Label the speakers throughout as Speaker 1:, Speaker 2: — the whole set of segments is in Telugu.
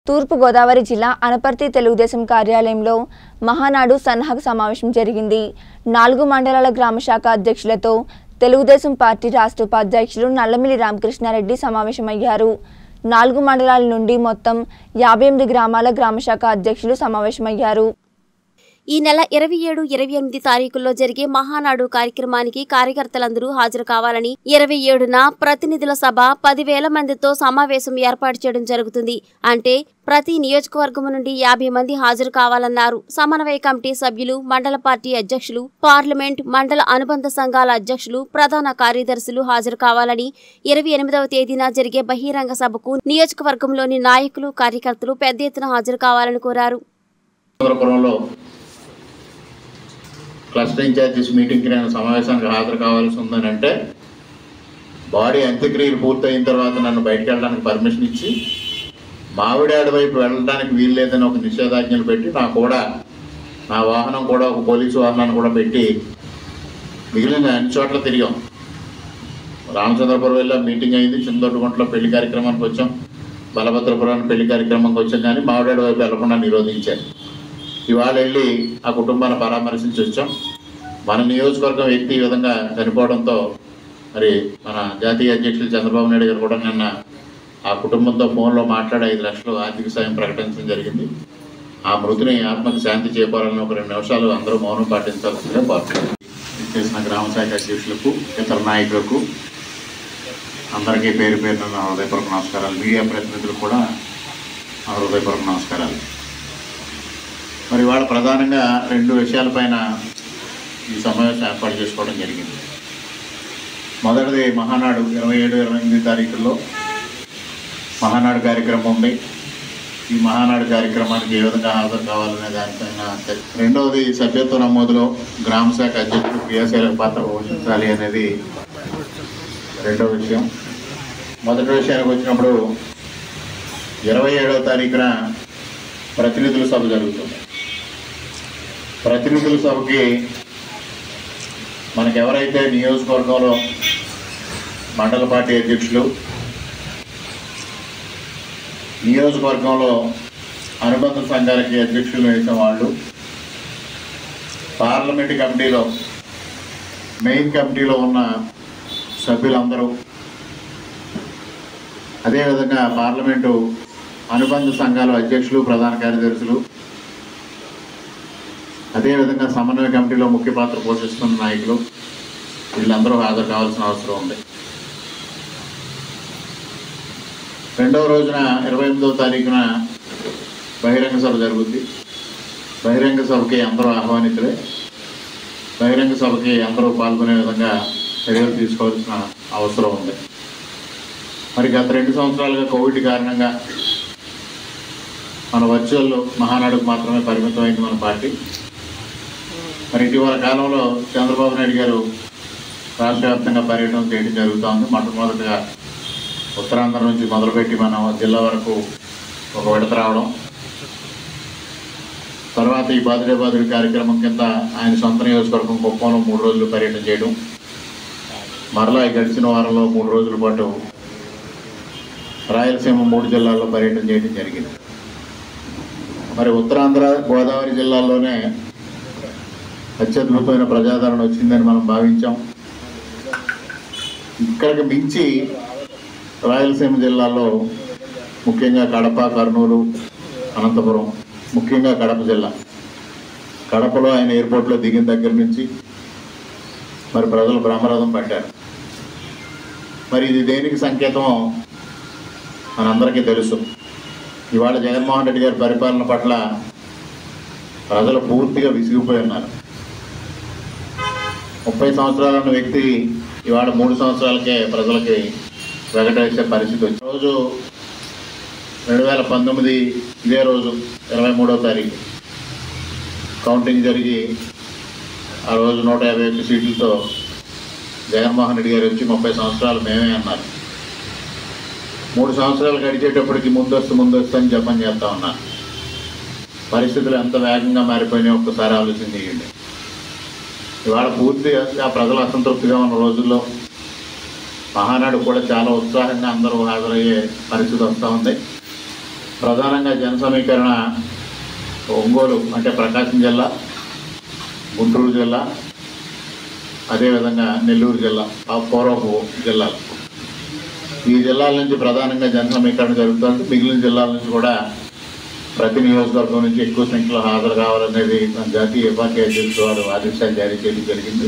Speaker 1: తూర్పుగోదావరి జిల్లా అనపర్తి తెలుగుదేశం కార్యాలయంలో మహానాడు సన్నాహక సమావేశం జరిగింది నాలుగు మండలాల గ్రామ శాఖ అధ్యక్షులతో తెలుగుదేశం పార్టీ రాష్ట్ర ఉపాధ్యక్షులు నల్లమిల్లి రామకృష్ణారెడ్డి సమావేశమయ్యారు నాలుగు మండలాల నుండి మొత్తం యాభై ఎనిమిది గ్రామాల గ్రామ శాఖ అధ్యక్షులు సమావేశమయ్యారు
Speaker 2: ఈ నెల ఇరవై ఏడు ఇరవై ఎనిమిది తారీఖుల్లో జరిగే మహానాడు కార్యక్రమానికి కార్యకర్తలందరూ హాజరు కావాలని ఇరవై ఏడున ప్రతినిధుల సభ పదివేల మందితో సమావేశం ఏర్పాటు చేయడం జరుగుతుంది అంటే ప్రతి నియోజకవర్గం నుండి యాభై మంది హాజరు కావాలన్నారు సమన్వయ కమిటీ సభ్యులు మండల పార్టీ అధ్యక్షులు పార్లమెంట్ మండల అనుబంధ సంఘాల అధ్యక్షులు ప్రధాన కార్యదర్శులు హాజరు కావాలని ఇరవై ఎనిమిదవ తేదీన జరిగే బహిరంగ సభకు నియోజకవర్గంలోని నాయకులు కార్యకర్తలు పెద్ద ఎత్తున హాజరు కావాలని కోరారు
Speaker 3: సుందరపురంలో క్లస్టర్ ఇన్ఛార్జెస్ మీటింగ్కి నేను సమావేశానికి హాజరు కావాల్సి ఉందని అంటే బాడీ అంత్యక్రియలు పూర్తయిన తర్వాత నన్ను బయటకు వెళ్ళడానికి పర్మిషన్ ఇచ్చి మామిడాడి వైపు వెళ్ళడానికి వీలు లేదని ఒక నిషేధాజ్ఞలు పెట్టి నా కూడా నా వాహనం కూడా ఒక పోలీసు వాహనాన్ని కూడా పెట్టి మిగిలిన అన్ని చోట్ల తిరిగాం రామచంద్రపురం వెళ్ళాం మీటింగ్ అయింది చిందొడ్డుగుంటలో పెళ్లి కార్యక్రమానికి వచ్చాం బలభద్రపురానికి పెళ్లి కార్యక్రమానికి వచ్చాం కానీ మామిడాడి వైపు వెళ్లకుండా నిరోధించారు ఇవాళ వెళ్ళి ఆ కుటుంబాన్ని పరామర్శించి వచ్చాం మన నియోజకవర్గం వ్యక్తి ఈ విధంగా చనిపోవడంతో మరి మన జాతీయ అధ్యక్షులు చంద్రబాబు నాయుడు గారు కూడా నిన్న ఆ కుటుంబంతో ఫోన్లో మాట్లాడి ఐదు లక్షలు ఆర్థిక సాయం ప్రకటించడం జరిగింది ఆ మృతిని ఆత్మకు శాంతి చేకూరాలని ఒక రెండు నిమిషాలు అందరూ మౌనం పాటించాల్సిందిగా కోరుతున్నాను చేసిన గ్రామ శాఖ అధ్యక్షులకు ఇతర నాయకులకు అందరికీ పేరు పేరున నా హృదయపూర్వక నమస్కారాలు మీడియా ప్రతినిధులకు కూడా నా హృదయపూర్వక నమస్కారాలు మరి వాళ్ళ ప్రధానంగా రెండు విషయాలపైన ఈ సమావేశం ఏర్పాటు చేసుకోవడం జరిగింది మొదటిది మహానాడు ఇరవై ఏడు ఇరవై ఎనిమిది తారీఖుల్లో మహానాడు కార్యక్రమం ఉంది ఈ మహానాడు కార్యక్రమానికి ఏ విధంగా హాజరు కావాలనే దానిపైన చర్చ. రెండవది సభ్యత్వ నమోదులో గ్రామ శాఖ అధ్యక్షుడు క్రియాశీలక పాత్ర పోషించాలి అనేది రెండవ విషయం మొదటి విషయానికి వచ్చినప్పుడు ఇరవై ఏడవ తారీఖున ప్రతినిధుల సభ జరుగుతుంది ప్రతినిధుల సభకి మనకు ఎవరైతే నియోజకవర్గంలో మండల పార్టీ అధ్యక్షులు నియోజకవర్గంలో అనుబంధ సంఘాలకి అధ్యక్షులు వేసిన వాళ్ళు పార్లమెంట్ కమిటీలో మెయిన్ కమిటీలో ఉన్న సభ్యులందరూ అదేవిధంగా పార్లమెంటు అనుబంధ సంఘాల అధ్యక్షులు ప్రధాన కార్యదర్శులు అదేవిధంగా సమన్వయ కమిటీలో ముఖ్య పాత్ర పోషిస్తున్న నాయకులు వీళ్ళందరూ హాజరు కావాల్సిన అవసరం ఉంది రెండవ రోజున ఇరవై ఎనిమిదవ తారీఖున బహిరంగ సభ జరుగుద్ది బహిరంగ సభకి అందరూ ఆహ్వానితులే బహిరంగ సభకి అందరూ పాల్గొనే విధంగా చర్యలు తీసుకోవాల్సిన అవసరం ఉంది మరి గత రెండు సంవత్సరాలుగా కోవిడ్ కారణంగా మన వర్చువల్ మహానాడుకు మాత్రమే పరిమితమైంది మన పార్టీ మరి ఇటీవల కాలంలో చంద్రబాబు నాయుడు గారు రాష్ట్ర వ్యాప్తంగా పర్యటన చేయడం జరుగుతోంది మొట్టమొదటిగా ఉత్తరాంధ్ర నుంచి మొదలుపెట్టి మన జిల్లా వరకు ఒక విడత రావడం తర్వాత ఈ బాదుడే బాదుడి కార్యక్రమం కింద ఆయన సొంత నియోజకవర్గం కుప్పంలో మూడు రోజులు పర్యటన చేయడం మరలా ఈ గడిచిన వారంలో మూడు రోజుల పాటు రాయలసీమ మూడు జిల్లాల్లో పర్యటన చేయడం జరిగింది మరి ఉత్తరాంధ్ర గోదావరి జిల్లాల్లోనే అత్యద్భుతమైన ప్రజాదరణ వచ్చిందని మనం భావించాం ఇక్కడికి మించి రాయలసీమ జిల్లాలో ముఖ్యంగా కడప కర్నూలు అనంతపురం ముఖ్యంగా కడప జిల్లా కడపలో ఆయన ఎయిర్పోర్ట్లో దిగిన దగ్గర నుంచి మరి ప్రజలు బ్రహ్మరథం పట్టారు మరి ఇది దేనికి సంకేతం మనందరికీ తెలుసు ఇవాళ జగన్మోహన్ రెడ్డి గారి పరిపాలన పట్ల ప్రజలు పూర్తిగా విసిగిపోయి ఉన్నారు ముప్పై సంవత్సరాలు ఉన్న వ్యక్తి ఇవాళ మూడు సంవత్సరాలకే ప్రజలకి వెగటేసే పరిస్థితి వచ్చింది రోజు రెండు వేల పంతొమ్మిది ఇదే రోజు ఇరవై మూడవ తారీఖు కౌంటింగ్ జరిగి ఆ రోజు నూట యాభై ఒక్క సీట్లతో జగన్మోహన్ రెడ్డి గారు వచ్చి ముప్పై సంవత్సరాలు మేమే అన్నారు మూడు సంవత్సరాలు గడిచేటప్పటికి ముందస్తు ముందస్తు అని జపం చేస్తా ఉన్నారు పరిస్థితులు ఎంత వేగంగా మారిపోయినాయో ఒక్కసారి ఆలోచన చేయండి ఇవాళ పూర్తిగా ప్రజలు అసంతృప్తిగా ఉన్న రోజుల్లో మహానాడు కూడా చాలా ఉత్సాహంగా అందరూ హాజరయ్యే పరిస్థితి వస్తూ ఉంది ప్రధానంగా జన సమీకరణ ఒంగోలు అంటే ప్రకాశం జిల్లా గుంటూరు జిల్లా అదేవిధంగా నెల్లూరు జిల్లా ఆ పూర్వపు జిల్లాలు ఈ జిల్లాల నుంచి ప్రధానంగా జన సమీకరణ జరుగుతుంది మిగిలిన జిల్లాల నుంచి కూడా ప్రతి నియోజకవర్గం నుంచి ఎక్కువ సంఖ్యలో హాజరు కావాలనేది మన జాతీయ పార్టీ అధ్యక్షుడు వారు ఆదేశాలు జారీ చేయడం జరిగింది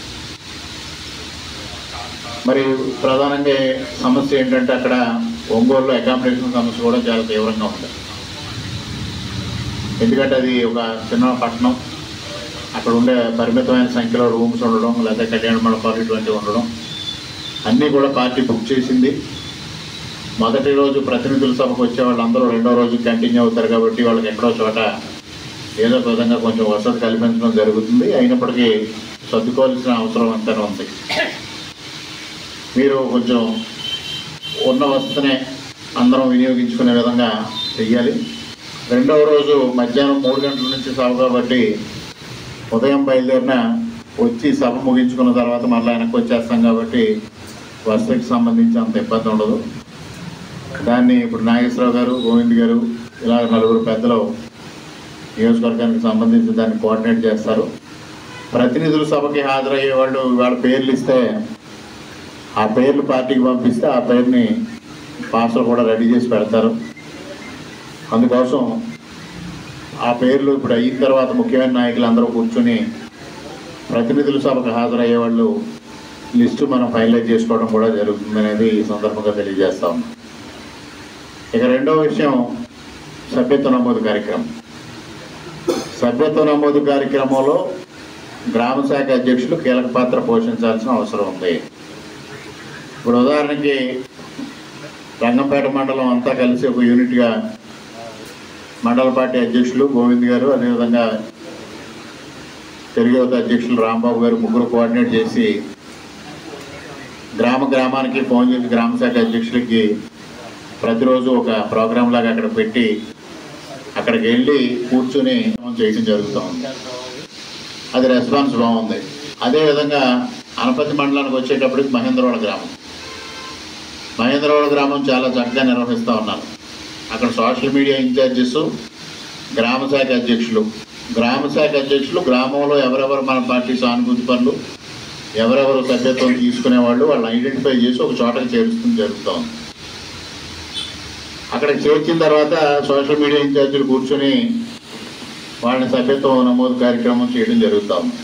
Speaker 3: మరి ప్రధానంగా సమస్య ఏంటంటే అక్కడ ఒంగోలులో అకామిడేషన్ సమస్య కూడా చాలా తీవ్రంగా ఉంది ఎందుకంటే అది ఒక చిన్న పట్టణం అక్కడ ఉండే పరిమితమైన సంఖ్యలో రూమ్స్ ఉండడం లేదా కళ్యాణ మండపాలు ఇటువంటివి ఉండడం అన్నీ కూడా పార్టీ బుక్ చేసింది మొదటి రోజు ప్రతినిధుల సభకు వచ్చే వాళ్ళందరూ రెండో రోజు కంటిన్యూ అవుతారు కాబట్టి వాళ్ళకి ఎక్కడో చోట ఏదో ఒక విధంగా కొంచెం వసతి కల్పించడం జరుగుతుంది అయినప్పటికీ సర్దుకోవాల్సిన అవసరం అంతా ఉంది మీరు కొంచెం ఉన్న వసతినే అందరం వినియోగించుకునే విధంగా చెయ్యాలి రెండవ రోజు మధ్యాహ్నం మూడు గంటల నుంచి సభ కాబట్టి ఉదయం బయలుదేరిన వచ్చి సభ ముగించుకున్న తర్వాత మళ్ళీ వెనక్కి వచ్చేస్తాం కాబట్టి వసతికి సంబంధించి అంత ఇబ్బంది ఉండదు దాన్ని ఇప్పుడు నాగేశ్వరరావు గారు గోవింద్ గారు ఇలా నలుగురు పెద్దలు నియోజకవర్గానికి సంబంధించి దాన్ని కోఆర్డినేట్ చేస్తారు ప్రతినిధుల సభకి హాజరయ్యే వాళ్ళు వాళ్ళ పేర్లు ఇస్తే ఆ పేర్లు పార్టీకి పంపిస్తే ఆ పేరుని పాస్లు కూడా రెడీ చేసి పెడతారు అందుకోసం ఆ పేర్లు ఇప్పుడు అయిన తర్వాత ముఖ్యమైన నాయకులు అందరూ కూర్చొని ప్రతినిధుల సభకు హాజరయ్యే వాళ్ళు లిస్టు మనం ఫైనలైజ్ చేసుకోవడం కూడా జరుగుతుందనేది ఈ సందర్భంగా తెలియజేస్తా ఉన్నాం ఇక రెండవ విషయం సభ్యత్వ నమోదు కార్యక్రమం సభ్యత్వ నమోదు కార్యక్రమంలో గ్రామ శాఖ అధ్యక్షులు కీలక పాత్ర పోషించాల్సిన అవసరం ఉంది ఇప్పుడు ఉదాహరణకి రంగంపేట మండలం అంతా కలిసి ఒక యూనిట్గా మండల పార్టీ అధ్యక్షులు గోవింద్ గారు అదేవిధంగా తెలుగు యువత అధ్యక్షులు రాంబాబు గారు ముగ్గురు కోఆర్డినేట్ చేసి గ్రామ గ్రామానికి ఫోన్ చేసి గ్రామ శాఖ అధ్యక్షులకి ప్రతిరోజు ఒక ప్రోగ్రామ్ లాగా అక్కడ పెట్టి అక్కడికి వెళ్ళి కూర్చుని చేయడం జరుగుతూ ఉంది అది రెస్పాన్స్ బాగుంది అదేవిధంగా అనపతి మండలానికి వచ్చేటప్పటికి మహేంద్రవాడ గ్రామం మహేంద్రవాడ గ్రామం చాలా చక్కగా నిర్వహిస్తూ ఉన్నారు అక్కడ సోషల్ మీడియా ఇన్ఛార్జెస్ గ్రామ శాఖ అధ్యక్షులు గ్రామ శాఖ అధ్యక్షులు గ్రామంలో ఎవరెవరు మన పార్టీ సానుభూతి పనులు ఎవరెవరు సభ్యత్వం తీసుకునేవాళ్ళు వాళ్ళని ఐడెంటిఫై చేసి ఒక చోటకి చేరుస్తుంది జరుగుతూ ఉంది అక్కడికి చేర్చిన తర్వాత సోషల్ మీడియా ఇన్ఛార్జీలు కూర్చొని వాళ్ళని సభ్యత్వం నమోదు కార్యక్రమం చేయడం జరుగుతూ ఉంది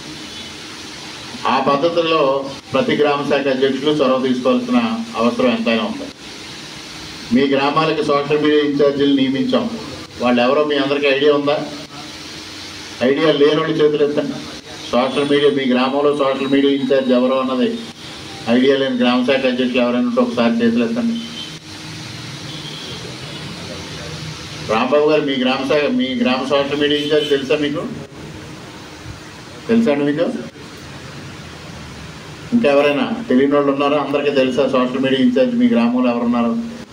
Speaker 3: ఆ పద్ధతిలో ప్రతి గ్రామ శాఖ అధ్యక్షులు చొరవ తీసుకోవాల్సిన అవసరం ఎంతైనా ఉంది మీ గ్రామాలకి సోషల్ మీడియా ఇన్ఛార్జీలు నియమించాం వాళ్ళు ఎవరో మీ అందరికీ ఐడియా ఉందా ఐడియా లేని వాళ్ళు చేతులు ఎత్తండి సోషల్ మీడియా మీ గ్రామంలో సోషల్ మీడియా ఇన్ఛార్జ్ ఎవరో అన్నది ఐడియా లేని గ్రామ శాఖ అధ్యక్షులు ఎవరైనా ఉంటే ఒకసారి చేతులు ఎత్తండి రాంబాబు గారు మీ గ్రామ శాఖ మీ గ్రామ సోషల్ మీడియా ఇన్ఛార్జ్ తెలుసా మీకు తెలుసా అండి మీకు ఇంకా ఎవరైనా తెలియని వాళ్ళు ఉన్నారా అందరికీ తెలుసా సోషల్ మీడియా ఇన్ఛార్జ్ మీ గ్రామంలో ఎవరున్నారు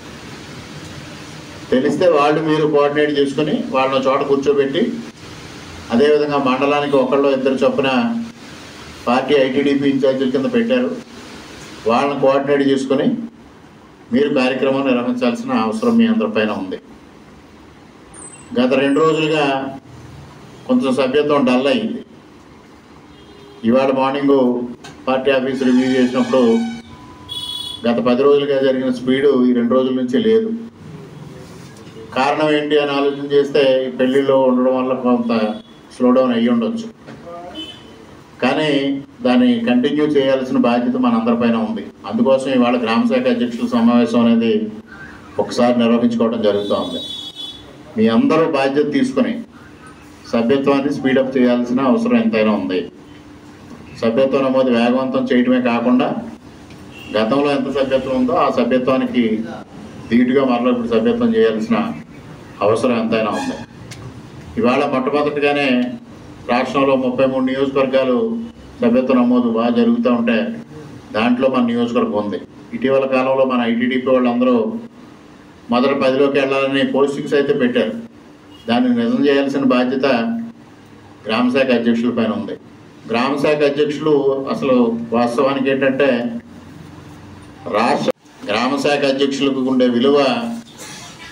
Speaker 3: తెలిస్తే వాళ్ళు మీరు కోఆర్డినేట్ చేసుకుని వాళ్ళని ఒక చోట కూర్చోబెట్టి అదేవిధంగా మండలానికి ఒకళ్ళు ఇద్దరు చొప్పున పార్టీ ఐటీడీపీ ఇన్ఛార్జీల కింద పెట్టారు వాళ్ళని కోఆర్డినేట్ చేసుకుని మీరు కార్యక్రమం నిర్వహించాల్సిన అవసరం మీ అందరిపైన ఉంది గత రెండు రోజులుగా కొంచెం సభ్యత్వం డల్ అయింది ఇవాళ మార్నింగ్ పార్టీ ఆఫీస్ రివ్యూ చేసినప్పుడు గత పది రోజులుగా జరిగిన స్పీడు ఈ రెండు రోజుల నుంచి లేదు కారణం ఏంటి అని ఆలోచన చేస్తే ఈ పెళ్లిలో ఉండడం వల్ల కొంత స్లో డౌన్ అయ్యి ఉండొచ్చు కానీ దాన్ని కంటిన్యూ చేయాల్సిన బాధ్యత మనందరిపైన ఉంది అందుకోసం ఇవాళ గ్రామ శాఖ అధ్యక్షుల సమావేశం అనేది ఒకసారి నిర్వహించుకోవడం జరుగుతూ ఉంది మీ అందరూ బాధ్యత తీసుకుని సభ్యత్వాన్ని స్పీడప్ చేయాల్సిన అవసరం ఎంతైనా ఉంది సభ్యత్వ నమోదు వేగవంతం చేయటమే కాకుండా గతంలో ఎంత సభ్యత్వం ఉందో ఆ సభ్యత్వానికి ధీటుగా మరలా ఇప్పుడు సభ్యత్వం చేయాల్సిన అవసరం ఎంతైనా ఉంది ఇవాళ మొట్టమొదటిగానే రాష్ట్రంలో ముప్పై మూడు నియోజకవర్గాలు సభ్యత్వ నమోదు బాగా జరుగుతూ ఉంటే దాంట్లో మన నియోజకవర్గం ఉంది ఇటీవల కాలంలో మన ఐటీడీపీ వాళ్ళందరూ మొదటి పదిలోకి వెళ్ళాలని పోస్టింగ్స్ అయితే పెట్టారు దాన్ని నిజం చేయాల్సిన బాధ్యత గ్రామ శాఖ అధ్యక్షుల పైన ఉంది గ్రామ శాఖ అధ్యక్షులు అసలు వాస్తవానికి ఏంటంటే రాష్ట్ర గ్రామ శాఖ అధ్యక్షులకు ఉండే విలువ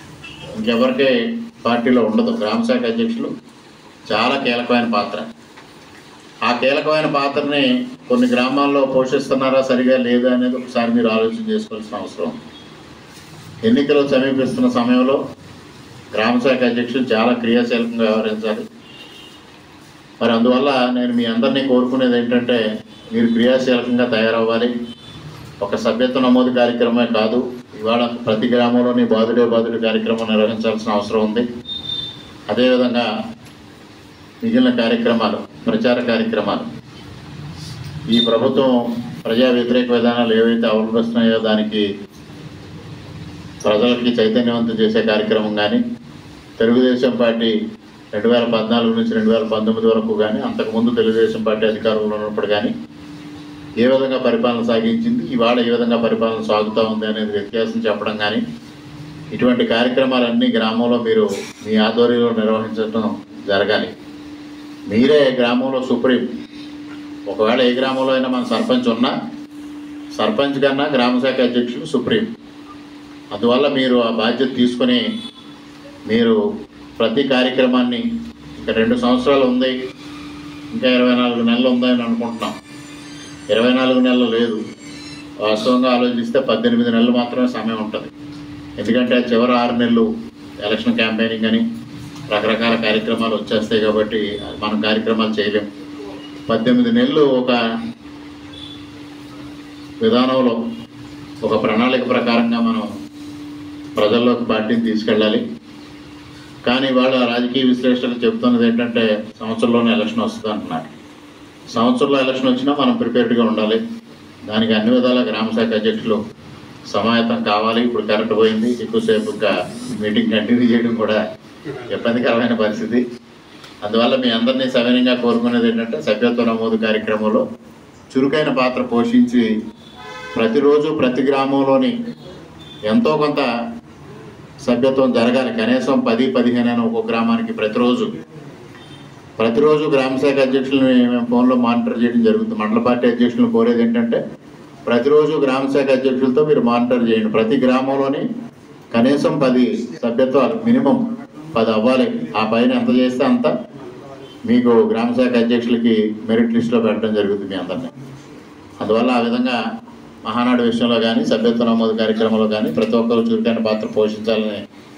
Speaker 3: ఇంకెవరికి పార్టీలో ఉండదు గ్రామ శాఖ అధ్యక్షులు చాలా కీలకమైన పాత్ర ఆ కీలకమైన పాత్రని కొన్ని గ్రామాల్లో పోషిస్తున్నారా సరిగా లేదా అనేది ఒకసారి మీరు ఆలోచన చేసుకోవాల్సిన అవసరం ఉంది. ఎన్నికలు సమీపిస్తున్న సమయంలో గ్రామ శాఖ అధ్యక్షులు చాలా క్రియాశీలకంగా వ్యవహరించాలి మరి అందువల్ల నేను మీ అందరినీ కోరుకునేది ఏంటంటే మీరు క్రియాశీలకంగా తయారవ్వాలి ఒక సభ్యత్వ నమోదు కార్యక్రమమే కాదు ఇవాళ ప్రతి గ్రామంలోని బాధుడే బాధుడు కార్యక్రమం నిర్వహించాల్సిన అవసరం ఉంది అదేవిధంగా మిగిలిన కార్యక్రమాలు ప్రచార కార్యక్రమాలు ఈ ప్రభుత్వం ప్రజా వ్యతిరేక విధానాలు ఏవైతే అవలంబిస్తున్నాయో దానికి ప్రజలకి చైతన్యవంతం చేసే కార్యక్రమం కానీ తెలుగుదేశం పార్టీ రెండు వేల పద్నాలుగు నుంచి రెండు వేల పంతొమ్మిది వరకు కానీ అంతకుముందు తెలుగుదేశం పార్టీ అధికారంలో ఉన్నప్పుడు కానీ ఏ విధంగా పరిపాలన సాగించింది ఇవాళ ఏ విధంగా పరిపాలన సాగుతూ ఉంది అనేది వ్యత్యాసం చెప్పడం కానీ ఇటువంటి కార్యక్రమాలన్నీ గ్రామంలో మీరు మీ ఆధ్వర్యంలో నిర్వహించడం జరగాలి మీరే గ్రామంలో సుప్రీం ఒకవేళ ఏ గ్రామంలో అయినా మన సర్పంచ్ ఉన్నా సర్పంచ్ కన్నా గ్రామ శాఖ అధ్యక్షులు సుప్రీం అందువల్ల మీరు ఆ బాధ్యత తీసుకొని మీరు ప్రతి కార్యక్రమాన్ని ఇంకా రెండు సంవత్సరాలు ఉంది ఇంకా ఇరవై నాలుగు నెలలు ఉందని అనుకుంటున్నాం ఇరవై నాలుగు నెలలు లేదు వాస్తవంగా ఆలోచిస్తే పద్దెనిమిది నెలలు మాత్రమే సమయం ఉంటుంది ఎందుకంటే చివరి ఆరు నెలలు ఎలక్షన్ క్యాంపెయినింగ్ అని రకరకాల కార్యక్రమాలు వచ్చేస్తాయి కాబట్టి మనం కార్యక్రమాలు చేయలేం పద్దెనిమిది నెలలు ఒక విధానంలో ఒక ప్రణాళిక ప్రకారంగా మనం ప్రజల్లోకి పార్టీని తీసుకెళ్ళాలి కానీ వాళ్ళ రాజకీయ విశ్లేషకులు చెప్తున్నది ఏంటంటే సంవత్సరంలోనే ఎలక్షన్ వస్తుంది అంటున్నారు సంవత్సరంలో ఎలక్షన్ వచ్చినా మనం ప్రిపేర్డ్గా ఉండాలి దానికి అన్ని విధాల గ్రామ శాఖ అధ్యక్షులు సమాయత్తం కావాలి ఇప్పుడు కరెంట్ పోయింది ఎక్కువసేపు ఇంకా మీటింగ్ కంటిన్యూ చేయడం కూడా ఇబ్బందికరమైన పరిస్థితి అందువల్ల మీ అందరినీ సవినయంగా కోరుకునేది ఏంటంటే సభ్యత్వ నమోదు కార్యక్రమంలో చురుకైన పాత్ర పోషించి ప్రతిరోజు ప్రతి గ్రామంలోని ఎంతో కొంత సభ్యత్వం జరగాలి కనీసం పది పదిహేను అయినా ఒక్కొక్క గ్రామానికి ప్రతిరోజు ప్రతిరోజు గ్రామ శాఖ అధ్యక్షులని మేము ఫోన్లో మానిటర్ చేయడం జరుగుతుంది మండల పార్టీ అధ్యక్షులను కోరేది ఏంటంటే ప్రతిరోజు గ్రామ శాఖ అధ్యక్షులతో మీరు మానిటర్ చేయండి ప్రతి గ్రామంలోని కనీసం పది సభ్యత్వాలు మినిమం పది అవ్వాలి ఆ పైన ఎంత చేస్తే అంత మీకు గ్రామ శాఖ అధ్యక్షులకి మెరిట్ లిస్ట్లో పెట్టడం జరుగుతుంది మీ అందరినీ అందువల్ల ఆ విధంగా మహానాడు విషయంలో కానీ సభ్యత్వ నమోదు కార్యక్రమంలో కానీ ప్రతి ఒక్కరు చురుకైన పాత్ర పోషించాలని